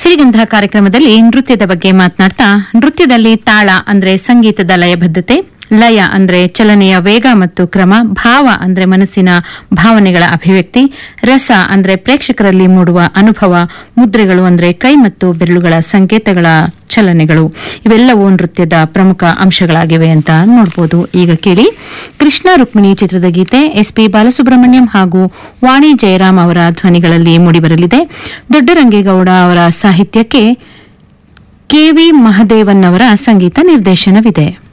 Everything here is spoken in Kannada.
ಸಿರಿಗಂಧ ಕಾರ್ಯಕ್ರಮದಲ್ಲಿ ನೃತ್ಯದ ಬಗ್ಗೆ ಮಾತನಾಡ್ತಾ ನೃತ್ಯದಲ್ಲಿ ತಾಳ ಅಂದ್ರೆ ಸಂಗೀತದ ಲಯಬದ್ಧತೆ ಲಯ ಅಂದ್ರೆ ಚಲನೆಯ ವೇಗ ಮತ್ತು ಕ್ರಮ ಭಾವ ಅಂದ್ರೆ ಮನಸ್ಸಿನ ಭಾವನೆಗಳ ಅಭಿವ್ಯಕ್ತಿ ರಸ ಅಂದ್ರೆ ಪ್ರೇಕ್ಷಕರಲ್ಲಿ ಮೂಡುವ ಅನುಭವ ಮುದ್ರೆಗಳು ಅಂದ್ರೆ ಕೈ ಮತ್ತು ಬೆರಳುಗಳ ಸಂಕೇತಗಳ ಚಲನೆಗಳು ಇವೆಲ್ಲವೂ ನೃತ್ಯದ ಪ್ರಮುಖ ಅಂಶಗಳಾಗಿವೆ ಅಂತ ನೋಡಬಹುದು ಈಗ ಕೇಳಿ ಕೃಷ್ಣ ರುಕ್ಮಿಣಿ ಚಿತ್ರದ ಗೀತೆ ಎಸ್ಪಿ ಬಾಲಸುಬ್ರಹ್ಮಣ್ಯಂ ಹಾಗೂ ವಾಣಿ ಜಯರಾಮ್ ಅವರ ಧ್ವನಿಗಳಲ್ಲಿ ಮೂಡಿಬರಲಿದೆ ದೊಡ್ಡರಂಗೇಗೌಡ ಅವರ ಸಾಹಿತ್ಯಕ್ಕೆ ಕೆವಿ ಮಹದೇವನ್ ಅವರ ಸಂಗೀತ ನಿರ್ದೇಶನವಿದೆ